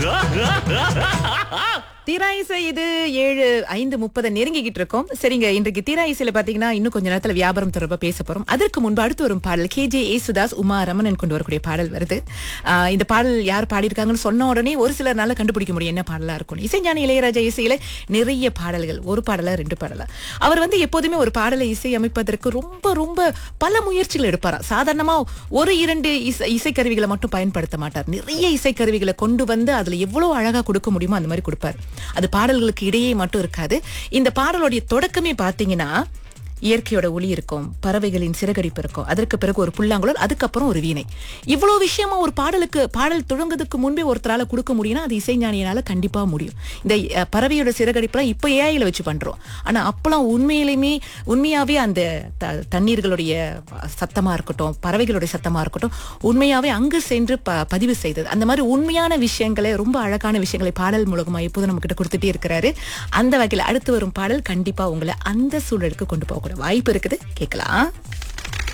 தீராயிசை இது ஏழு ஐந்து முப்பதை நெருங்கிக்கிட்டு இருக்கோம் சரிங்க இன்றைக்கு தீராயிசையில பாத்தீங்கன்னா இன்னும் கொஞ்ச நேரத்துல வியாபாரம் தொடர்பா பேச போறோம் அதற்கு முன்பு அடுத்து வரும் பாடல் கே ஜே ஏசுதாஸ் உமா ரமணன் கொண்டு வரக்கூடிய பாடல் வருது ஆஹ் இந்த பாடல் யார் பாடியிருக்காங்கன்னு சொன்ன உடனே ஒரு சிலர்னால கண்டுபிடிக்க முடியும் என்ன பாடலா இருக்கும் இசைஞானி இளையராஜா இசையில நிறைய பாடல்கள் ஒரு பாடலா ரெண்டு பாடலா அவர் வந்து எப்போதுமே ஒரு பாடலை இசை அமைப்பதற்கு ரொம்ப ரொம்ப பல முயற்சிகள் எடுப்பாராம் சாதாரணமா ஒரு இரண்டு இசை இசைக்கருவிகளை மட்டும் பயன்படுத்த மாட்டார் நிறைய இசைக்கருவிகளை கொண்டு வந்து அதுல எவ்வளவு அழகா கொடுக்க முடியுமோ அந்த மாதிரி கொடுப்பார் அது பாடல்களுக்கு இடையே மட்டும் இருக்காது இந்த பாடலுடைய தொடக்கமே பாத்தீங்கன்னா இயற்கையோட ஒளி இருக்கும் பறவைகளின் சிறகடிப்பு இருக்கும் அதற்கு பிறகு ஒரு புல்லாங்குழல் அதுக்கப்புறம் ஒரு வீணை இவ்வளவு விஷயமா ஒரு பாடலுக்கு பாடல் தொடங்குறதுக்கு முன்பே ஒருத்தரால கொடுக்க முடியும்னா அது இசைஞானியனால கண்டிப்பா முடியும் இந்த அஹ், பறவையோட சிறகடிப்புலாம் இப்ப ஏஐல வச்சு பண்றோம் ஆனா அப்பெல்லாம் உண்மையிலுமே உண்மையாவே அந்த த- தண்ணீர்களுடைய சத்தமா இருக்கட்டும் பறவைகளுடைய சத்தமா இருக்கட்டும் உண்மையாவே அங்கு சென்று ப பதிவு செய்தது அந்த மாதிரி உண்மையான விஷயங்களை ரொம்ப அழகான விஷயங்களை பாடல் மூலமா எப்போதும் நம்ம கிட்ட கொடுத்துட்டே இருக்கிறாரு அந்த வகையில் அடுத்து வரும் பாடல் கண்டிப்பா உங்களை அந்த சூழலுக்கு கொண்டு போகக்கூடிய வாய்ப்பு இருக்குது கேட்கலாம்